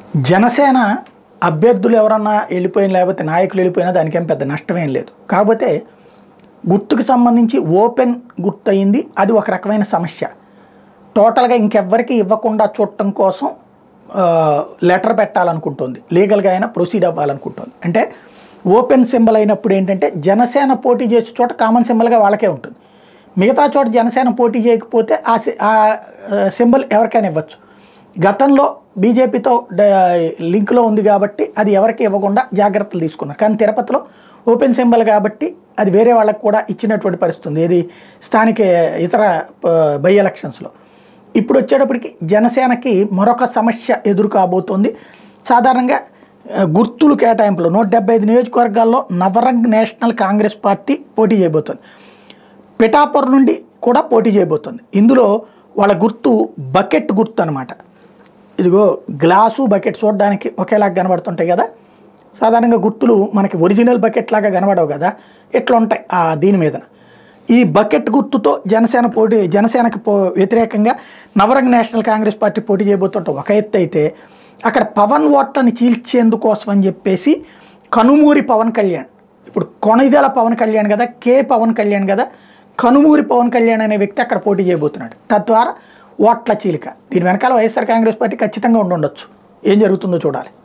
జనసేన అభ్యర్థులు ఎవరన్నా వెళ్ళిపోయిన లేకపోతే నాయకులు వెళ్ళిపోయినా దానికేం పెద్ద నష్టమేం లేదు కాకపోతే గుర్తుకు సంబంధించి ఓపెన్ గుర్తు అయింది అది ఒక రకమైన సమస్య టోటల్గా ఇంకెవ్వరికి ఇవ్వకుండా చూడటం కోసం ఆ, లెటర్ పెట్టాలనుకుంటుంది లీగల్గా అయినా ప్రొసీడ్ అవ్వాలనుకుంటుంది అంటే ఓపెన్ సింబల్ అయినప్పుడు ఏంటంటే జనసేన పోటీ చేసే చోట కామన్ సింబల్గా వాళ్ళకే ఉంటుంది మిగతా చోట జనసేన పోటీ చేయకపోతే ఆ సి- ఆ సింబల్ ఎవరికైనా ఇవ్వచ్చు గతంలో బీజేపీతో లింక్లో ఉంది కాబట్టి అది ఎవరికి ఇవ్వకుండా జాగ్రత్తలు తీసుకున్నారు కానీ తిరుపతిలో ఓపెన్ సింబల్ కాబట్టి అది వేరే వాళ్ళకి కూడా ఇచ్చినటువంటి పరిస్థితి ఉంది ఏది స్థానిక ఇతర బై ఎలక్షన్స్లో ఇప్పుడు వచ్చేటప్పటికి జనసేనకి మరొక సమస్య ఎదురు కాబోతోంది సాధారణంగా ఆ, గుర్తులు కేటాయింపులు నూట డెబ్బై ఐదు నియోజకవర్గాల్లో నవరంగ్ నేషనల్ కాంగ్రెస్ పార్టీ పోటీ చేయబోతోంది పిఠాపురం నుండి కూడా పోటీ చేయబోతుంది ఇందులో వాళ్ళ గుర్తు బకెట్ గుర్తు అనమాట ఇదిగో గ్లాసు బకెట్ చూడడానికి ఒకేలాగా కనబడుతుంటాయి కదా సాధారణంగా గుర్తులు మనకి ఒరిజినల్ బకెట్ లాగా కనబడవు కదా ఇట్లా ఉంటాయి ఆ దీని మీద ఈ బకెట్ గుర్తుతో జనసేన పోటీ జనసేనకు పో వ్యతిరేకంగా నవరంగ్ నేషనల్ కాంగ్రెస్ పార్టీ పోటీ చేయబోతుంటే ఒక ఎత్తు అయితే అక్కడ పవన్ ఓట్లని చీల్చేందుకోసం అని చెప్పేసి కనుమూరి పవన్ కళ్యాణ్ ఇప్పుడు కొణిదెల పవన్ కళ్యాణ్ కదా కే పవన్ కళ్యాణ్ కదా కనుమూరి పవన్ కళ్యాణ్ అనే వ్యక్తి అక్కడ పోటీ చేయబోతున్నాడు తద్వారా ఓట్ల చీలిక దీని వెనకాల వైఎస్ఆర్ కాంగ్రెస్ పార్టీ ఖచ్చితంగా ఉండి ఉండొచ్చు ఏం జరుగుతుందో చూడాలి